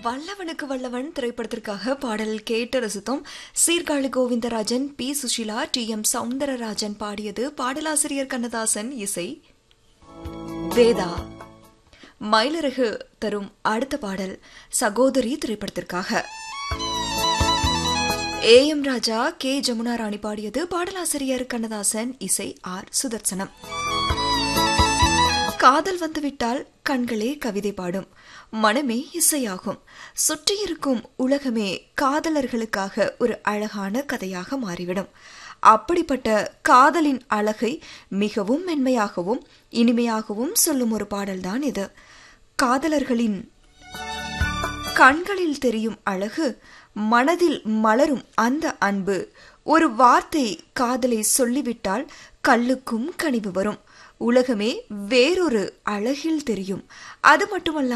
வல்லவனுக்கு வல்லவன் திரைப்படத்திற்காக பாடல் கேட்டு ரசித்தோம் Sirkazhi Govindarajan P Susheela T M Soundararajan பாடியது பாடலாசிரியர் கண்ணதாசன் இசை வேதா மயிலிறகு தரும் அடுத்த பாடல் சகோதரி திரைப்படத்திற்காக A M Raja K Jamuna Rani பாடியது பாடலாசிரியர் கண்ணதாசன் இசை ஆர் சுதர்சனம் காதல் வந்துவிட்டால் கண்களே கவிதை பாடும் மனமே இசையாகும் சுற்றியிருக்கும் உலகமே காதலர்களுக்காக ஒரு அழகான கதையாக மாறிவிடும் அப்படிப்பட்ட காதலின் அழகை மிகவும் மென்மையாகவும் இனிமையாகவும் சொல்லும் ஒரு பாடல்தான் இது காதலர்களின் கண்களில் தெரியும் அழகு மனதில் மலரும் அந்த அன்பு ஒரு வார்த்தை காதலை சொல்லிவிட்டால் கல்லுக்கும் கனிவு வரும் உலகமே வேறொரு அழகில் தெரியும் அது மட்டுமல்ல